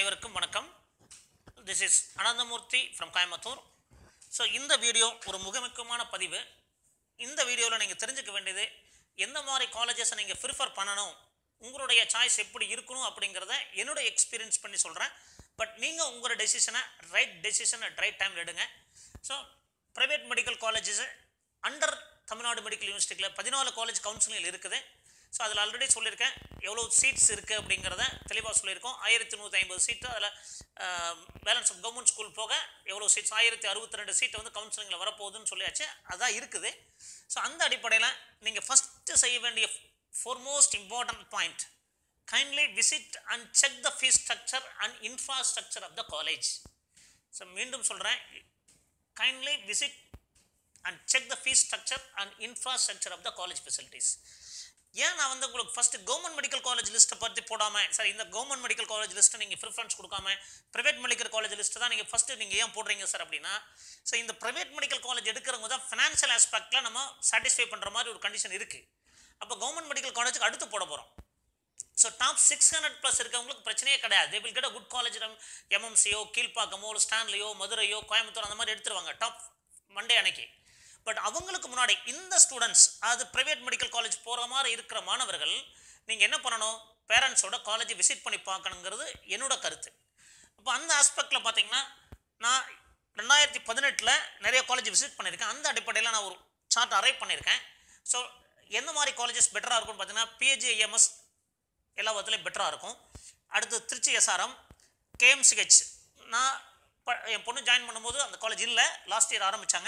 அனைவருக்கும் வணக்கம் this is Ananthamoorthy from Coimbatore so இந்த வீடியோ ஒரு மிக முக்கியமான பதிவு இந்த வீடியோவில் நீங்கள் தெரிஞ்சுக்க வேண்டியது எந்த மாதிரி காலேஜஸை நீங்கள் ப்ரிஃபர் பண்ணணும் உங்களுடைய சாய்ஸ் எப்படி இருக்கணும் அப்படிங்கிறத என்னோட எக்ஸ்பீரியன்ஸ் பண்ணி சொல்கிறேன் பட் நீங்கள் உங்களோட டெசிஷனை ரைட் டெசிஷன் அட் ரைட் டைமில் எடுங்க so private medical colleges under Tamil Nadu medical யூனிவர்சிட்டியில் பதினாலு காலேஜ் கவுன்சிலிங் இருக்குது ஸோ அதில் ஆல்ரெடி சொல்லியிருக்கேன் எவ்வளோ சீட்ஸ் இருக்குது அப்படிங்கிறத தெளிவாக சொல்லியிருக்கோம் ஆயிரத்தி நூற்றி ஐம்பது சீட்டு அதில் பேலன்ஸ் ஆஃப் கவர்மெண்ட் ஸ்கூல் போக எவ்வளோ சீட்ஸ் ஆயிரத்தி அறுபத்தி ரெண்டு சீட்டு வந்து கவுன்சிலிங்கில் வரப்போகுதுன்னு சொல்லியாச்சு அதான் இருக்குது ஸோ அந்த அடிப்படையில் நீங்கள் ஃபஸ்ட்டு செய்ய வேண்டிய foremost important point kindly visit and check the fees structure and infrastructure of the college so மீண்டும் சொல்கிறேன் kindly visit and check the fees structure and infrastructure of the college facilities ஏன் நான் வந்து உங்களுக்கு ஃபஸ்ட்டு கவர்மெண்ட் மெடிக்கல் காலேஜ் லிஸ்ட்டை பற்றி போடாமல் sir இந்த கவர்மெண்ட் மெடிக்கல் காலேஜ் லிஸ்ட்டை நீங்கள் ப்ரிஃபரன்ஸ் கொடுக்காம ப்ரைவேட் மெடிக்கல் காலேஜ் லிஸ்ட்டு தான் நீங்கள் ஃபஸ்ட்டு நீங்கள் ஏன் போடுறீங்க சார் அப்படின்னா ஸோ இந்த ப்ரைவேட் மெடிக்கல் காலேஜ் எடுக்கிறவங்க தான் ஃபினான்ஷியல் ஆஸ்பெக்டில் நம்ம சாட்டிஸ்ஃபை பண்ணுற மாதிரி ஒரு கண்டிஷன் இருக்குது அப்போ கவர்மெண்ட் மெடிக்கல் காலேஜுக்கு அடுத்து போட போகிறோம் so top six hundred plus இருக்கவங்களுக்கு பிரச்சனையே கிடையாது they will get a good college எம்எம்சியோ கீழ்ப்பாக்கமோ ஸ்டான்லியோ மதுரையோ கோயம்புத்தூர் அந்த மாதிரி எடுத்துருவாங்க டாப் மண்டே அன்னைக்கு பட் அவங்களுக்கு முன்னாடி இந்த ஸ்டூடெண்ட்ஸ் அது ப்ரைவேட் மெடிக்கல் காலேஜ் போகிற மாதிரி இருக்கிற மாணவர்கள் நீங்கள் என்ன பண்ணணும் பேரண்ட்ஸோட காலேஜ் விசிட் பண்ணி பார்க்கணுங்கிறது என்னோட கருத்து அப்போ அந்த ஆஸ்பெக்டில் பார்த்தீங்கன்னா நான் ரெண்டாயிரத்தி பதினெட்டில் நிறைய காலேஜ் விசிட் பண்ணியிருக்கேன் அந்த அடிப்படையில் நான் ஒரு சார்ட் அரைவ் பண்ணியிருக்கேன் ஸோ எந்த மாதிரி காலேஜஸ் பெட்டராக இருக்கும்னு பார்த்தீங்கன்னா பிஹெச்ஏஎம்எஸ் எல்லா விதத்துலையும் பெட்டராக இருக்கும் அடுத்து திருச்சி எஸ்ஆர்எம் கேஎம்சிஹெச் நான் ப- என் பொண்ணு ஜாயின் பண்ணும்போது அந்த காலேஜ் இல்லை லாஸ்ட் இயர் ஆரம்பித்தாங்க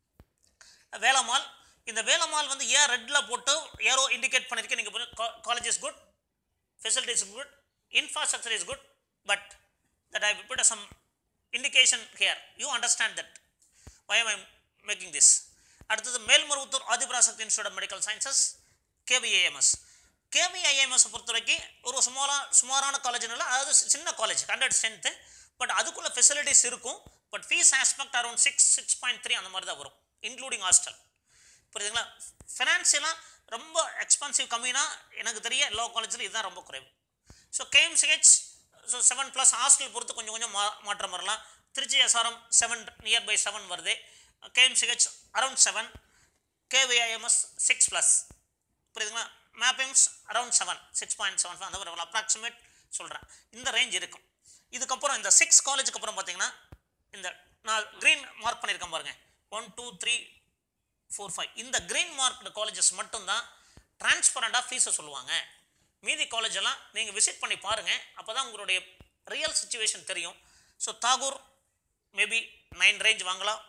வேலம்மாள் இந்த வேலம்மாள் வந்து ஏன் ரெட்டில் போட்டு ஏரோ இண்டிகேட் பண்ணியிருக்கேன் நீங்கள் college is good facilities good infrastructure is good but that I put some indication here you understand that why am I making this அடுத்தது Melmaruvathur Adhiparasakthi institute of medical sciences K V A M S K V I M S பொறுத்த வரைக்கும் ஒரு சுமாரா சுமாரான காலேஜ்னால அதாவது சி- சின்ன காலேஜ் ஹண்ட்ரட் ஸ்ட்ரென்த்து பட் அதுக்குள்ள ஃபெசிலிட்டிஸ் இருக்கும் but fees aspect around six six point three அந்த மாதிரி தான் வரும் இன்க்ளூடிங் ஹாஸ்டல் புரியுதுங்களா ஃபினான்ஷியலாக ரொம்ப எக்ஸ்பென்சிவ் கம்மினா எனக்கு தெரிய எல்லா காலேஜிலும் இதுதான் ரொம்ப குறைவு so K M C H so seven plus hostel பொறுத்து கொஞ்சம் கொஞ்சம் மா மாற்றம் வரலாம் Trichy S R M seven nearby seven வருது K M C H around seven K V I M S six plus புரியுதுங்களா mappings around seven six point seven அந்த ஒரு அப்ராக்சிமேட் சொல்கிறேன் இந்த ரேஞ்ச் இருக்கும் இதுக்கப்புறம் இந்த சிக்ஸ் காலேஜுக்கு அப்புறம் பார்த்தீங்கன்னா இந்த நான் க்ரீன் மார்க் பண்ணியிருக்கேன் பாருங்க one two three four five இந்த க்ரீன் மார்க்டு காலேஜஸ் மட்டும்தான் டிரான்ஸ்பரண்டாக ஃபீஸை சொல்லுவாங்க மீதி காலேஜ் எல்லாம் நீங்கள் விசிட் பண்ணி பாருங்கள் அப்போ தான் உங்களுடைய ரியல் சுச்சுவேஷன் தெரியும் so Tagore maybe nine range வாங்கலாம்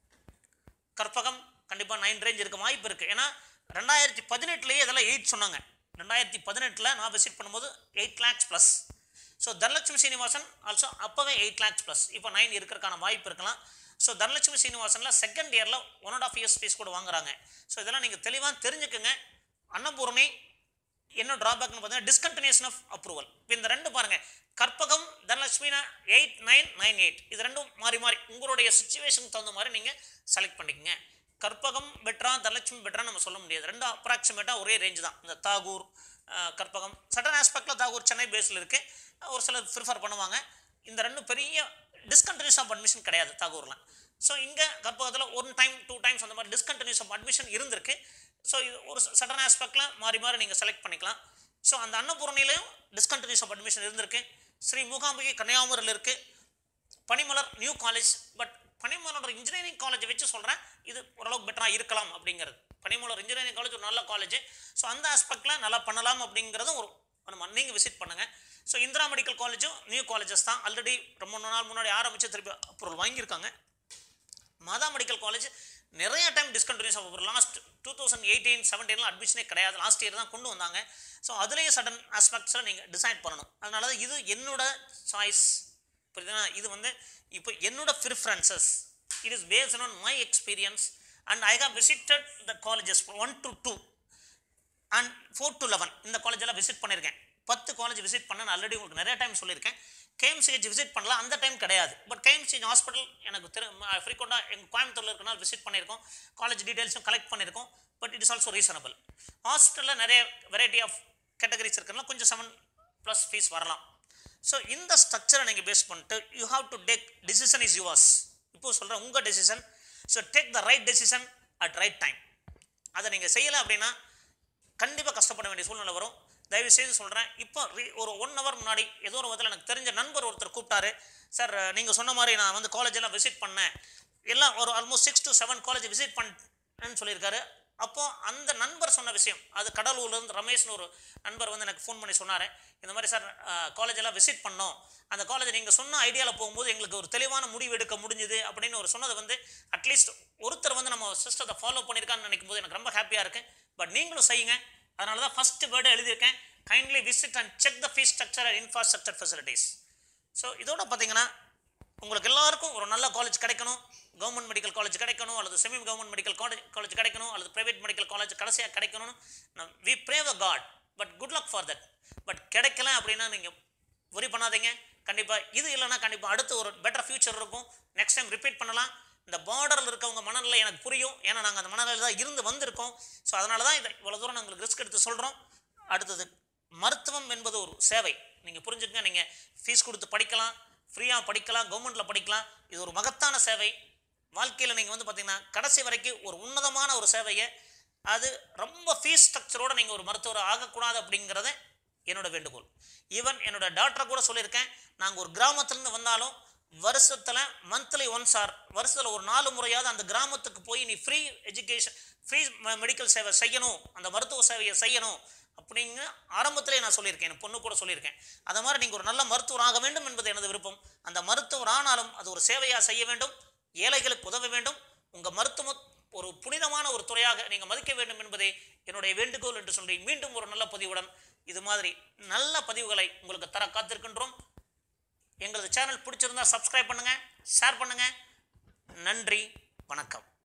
கற்பகம் கண்டிப்பாக நைன் ரேஞ்ச் இருக்க வாய்ப்பு இருக்குது ஏன்னா ரெண்டாயிரத்தி பதினெட்டுலேயே இதெல்லாம் எயிட் சொன்னாங்க ரெண்டாயிரத்தி பதினெட்டில் நான் விசிட் பண்ணும்போது eight lakhs plus so Dhanalakshmi Srinivasan also அப்போவே எயிட் லேக்ஸ் ப்ளஸ் இப்போ நைன் இருக்கிறதுக்கான வாய்ப்பு இருக்கலாம் ஸோ தனலட்சுமி சீனிவாசனில் செகண்ட் இயரில் one and half years fees கூட வாங்குறாங்க ஸோ இதெல்லாம் நீங்கள் தெளிவாக தெரிஞ்சுக்கங்க அன்னபூரணி என்ன ட்ராபேக்னு பார்த்தீங்கன்னா டிஸ்கண்டினியூஷன் ஆஃப் அப்ரூவல் இப்போ இந்த ரெண்டு பாருங்கள் கற்பகம் தனலட்சுமினா எயிட் நைன் நைன் எயிட் இது ரெண்டும் மாறி மாறி உங்களுடைய சுச்சுவேஷனுக்கு தகுந்த மாதிரி நீங்கள் செலக்ட் பண்ணிக்கங்க கற்பகம் பெட்ரா தனலட்சுமி பெட்ரா நம்ம சொல்ல முடியாது ரெண்டும் அப்ராக்சிமேட்டாக ஒரே ரேஞ்ச் தான் இந்த தாகூர் அஹ், கற்பகம் சட்டன் ஆஸ்பெக்டில் தாகூர் சென்னை பேஸில் இருக்குது ஒரு சிலர் ப்ரிஃபர் பண்ணுவாங்க இந்த ரெண்டும் பெரிய டிஸ்கண்டினியூஸ் ஆஃப் அட்மிஷன் கிடையாது தாகூரில் ஸோ இங்கே கற்பகத்தில் ஒன் டைம் டூ டைம்ஸ் அந்த மாதிரி டிஸ்கண்டினியூஸ் ஆஃப் அட்மிஷன் இருந்திருக்கு ஸோ இது ஒரு சடன் ஆஸ்பெக்டில் மாறி மாறி நீங்கள் செலக்ட் பண்ணிக்கலாம் ஸோ அந்த அன்னபூரணிலையும் டிஸ்கண்டினியூஸ் ஆஃப் அட்மிஷன் இருந்திருக்கு ஸ்ரீ மூகாம்பிகை கன்னியாகுமரியில் இருக்குது Panimalar new college but Panimalar engineering காலேஜை வச்சு சொல்கிறேன் இது ஓரளவுக்கு பெட்டராக இருக்கலாம் அப்படிங்கிறது பனிமலர் இன்ஜினியரிங் காலேஜ் ஒரு நல்ல காலேஜ் ஸோ அந்த ஆஸ்பெக்டில் நல்லா பண்ணலாம் அப்படிங்கிறதும் ஒரு நம்ம நீங்கள் விசிட் பண்ணுங்கள் ஸோ இந்திரா மெடிக்கல் காலேஜும் நியூ காலேஜஸ் தான் ஆல்ரெடி ரொம்ப நாள் முன்னாடி ஆரம்பித்து திருப்பி அப்ரூவல் வாங்கியிருக்காங்க மாதா மெடிக்கல் காலேஜ் நிறைய டைம் டிஸ்கண்டினியூஸ் ஆகும் லாஸ்ட் டூ தௌசண்ட் எயிட்டீன் செவன்டீன்லாம் அட்மிஷனே கிடையாது லாஸ்ட் இயர் தான் கொண்டு வந்தாங்க ஸோ அதுலேயும் சடன் ஆஸ்பெக்ட்ஸில் நீங்கள் டிசைட் பண்ணணும் அதனால தான் இது என்னோட சாய்ஸ் புரியுதுனா இது வந்து இப்போ என்னோட preferences it is based on my experience and I have visited the colleges one to two and four to eleven இந்த காலேஜ் எல்லாம் விசிட் பண்ணியிருக்கேன் பத்து காலேஜ் விசிட் பண்ண ஆல்ரெடி உங்களுக்கு நிறைய டைம் சொல்லியிருக்கேன் கேஎம்சிஹெச் விசிட் பண்ணலாம் அந்த டைம் கிடையாது பட் கேஎம்சிஹெச் ஹாஸ்பிட்டல் எனக்கு திரு ஃப்ரீக்வெண்ட்டாக எங்கள் கோயம்புத்தூரில் இருக்கனால விசிட் பண்ணியிருக்கோம் காலேஜ் டீட்டெயில்ஸும் கலெக்ட் பண்ணியிருக்கோம் but it is also reasonable ஹாஸ்பிட்டலில் நிறைய வெரைட்டி ஆஃப் கேட்டகரிஸ் இருக்கிறனால கொஞ்சம் செவன் ப்ளஸ் ஃபீஸ் வரலாம் ஸோ இந்த ஸ்ட்ரக்சரை நீங்கள் பேஸ் பண்ணிட்டு you have to take decision is yours இப்போ சொல்கிறேன் உங்கள் decision so take the right decision at right time அதை நீங்கள் செய்யலை அப்படின்னா கண்டிப்பாக கஷ்டப்பட வேண்டிய சூழ்நிலை வரும் தயவு செய்து சொல்கிறேன் இப்போ re- ஒரு ஒன் ஹவர் முன்னாடி ஏதோ ஒரு விதத்தில் எனக்கு தெரிஞ்ச நண்பர் ஒருத்தர் கூப்பிட்டாரு சார் நீங்கள் சொன்ன மாதிரி நான் வந்து காலேஜ் எல்லாம் விசிட் பண்ணேன் எல்லாம் ஒரு almost six to seven college visit பண்ணேன்னு சொல்லியிருக்காரு அப்போ அந்த நண்பர் சொன்ன விஷயம் அது கடலூர்லேருந்து ரமேஷ்னு ஒரு நண்பர் வந்து எனக்கு ஃபோன் பண்ணி சொன்னார் இந்த மாதிரி சார் காலேஜ் எல்லாம் விசிட் பண்ணோம் அந்த காலேஜ் நீங்கள் சொன்ன ஐடியாவில் போகும்போது எங்களுக்கு ஒரு தெளிவான முடிவு எடுக்க முடிஞ்சுது அப்படின்னு ஒரு சொன்னது வந்து அட்லீஸ்ட் ஒருத்தர் வந்து நம்ம சிஸ்டத்தை ஃபாலோ பண்ணியிருக்கான்னு நினைக்கும் போது எனக்கு ரொம்ப ஹாப்பியாக இருக்கு பட் நீங்களும் செய்யுங்க அதனால தான் ஃபர்ஸ்ட் வேர்டு எழுதியிருக்கேன் kindly visit and check the fees structure and infrastructure facilities so இதோட பார்த்தீங்கன்னா உங்களுக்கு எல்லாருக்கும் ஒரு நல்ல காலேஜ் கிடைக்கணும் கவர்மெண்ட் மெடிக்கல் காலேஜ் கிடைக்கணும் அல்லது semi government medical college college கிடைக்கணும் அல்லது பிரைவேட் மெடிக்கல் காலேஜ் கடைசியாக கிடைக்கணும்னு we pray a God but good luck for that but கிடைக்கல அப்படின்னா நீங்கள் worry பண்ணாதீங்க கண்டிப்பாக இது இல்லைன்னா கண்டிப்பாக அடுத்து ஒரு பெட்டர் ஃபியூச்சர் இருக்கும் நெக்ஸ்ட் டைம் ரிப்பீட் பண்ணலாம் இந்த பார்டரில் இருக்கவங்க மனநிலை எனக்கு புரியும் ஏன்னா நாங்கள் அந்த மனநிலை தான் இருந்து வந்திருக்கோம் ஸோ அதனால தான் இதை இவ்வளோ தூரம் நாங்கள் ரிஸ்க் எடுத்து சொல்கிறோம் அடுத்தது மருத்துவம் என்பது ஒரு சேவை நீங்கள் புரிஞ்சுக்கங்க நீங்கள் ஃபீஸ் கொடுத்து படிக்கலாம் ஃப்ரீயாக படிக்கலாம் கவர்மெண்ட்டில் படிக்கலாம் இது ஒரு மகத்தான சேவை வாழ்க்கையில் நீங்கள் வந்து பார்த்தீங்கன்னா கடைசி வரைக்கும் ஒரு உன்னதமான ஒரு சேவையை அது ரொம்ப ஃபீஸ் ஸ்ட்ரக்சரோட நீங்கள் ஒரு மருத்துவர் ஆகக்கூடாது அப்படிங்கிறத என்னோட வேண்டுகோள் ஈவன் என்னோட டாக்டரை கூட சொல்லியிருக்கேன் நாங்கள் ஒரு கிராமத்துலேருந்து வந்தாலும் வருஷத்தில் மந்த்லி ஒன்ஸ் ஆர் வருஷத்தில் ஒரு நாலு முறையாவது அந்த கிராமத்துக்கு போய் நீ ஃப்ரீ எஜுகேஷன் ஃப்ரீ மெடிக்கல் சேவை செய்யணும் அந்த மருத்துவ சேவையை செய்யணும் அப்படிங்க ஆரம்பத்திலே நான் சொல்லியிருக்கேன் என் பொண்ணு கூட சொல்லியிருக்கேன் அது மாதிரி நீங்கள் ஒரு நல்ல மருத்துவர் ஆக வேண்டும் என்பது எனது விருப்பம் அந்த மருத்துவர் ஆனாலும் அது ஒரு சேவையாக செய்ய வேண்டும் ஏழைகளுக்கு உதவ வேண்டும் உங்கள் மருத்துவம் ஒரு புனிதமான ஒரு துறையாக நீங்கள் மதிக்க வேண்டும் என்பதே என்னுடைய வேண்டுகோள் என்று சொல்லி மீண்டும் ஒரு நல்ல பதிவுடன் இது மாதிரி நல்ல பதிவுகளை உங்களுக்கு தர காத்திருக்கின்றோம் எங்களது சேனல் பிடிச்சிருந்தா சப்ஸ்கிரைப் பண்ணுங்கள் ஷேர் பண்ணுங்கள் நன்றி வணக்கம்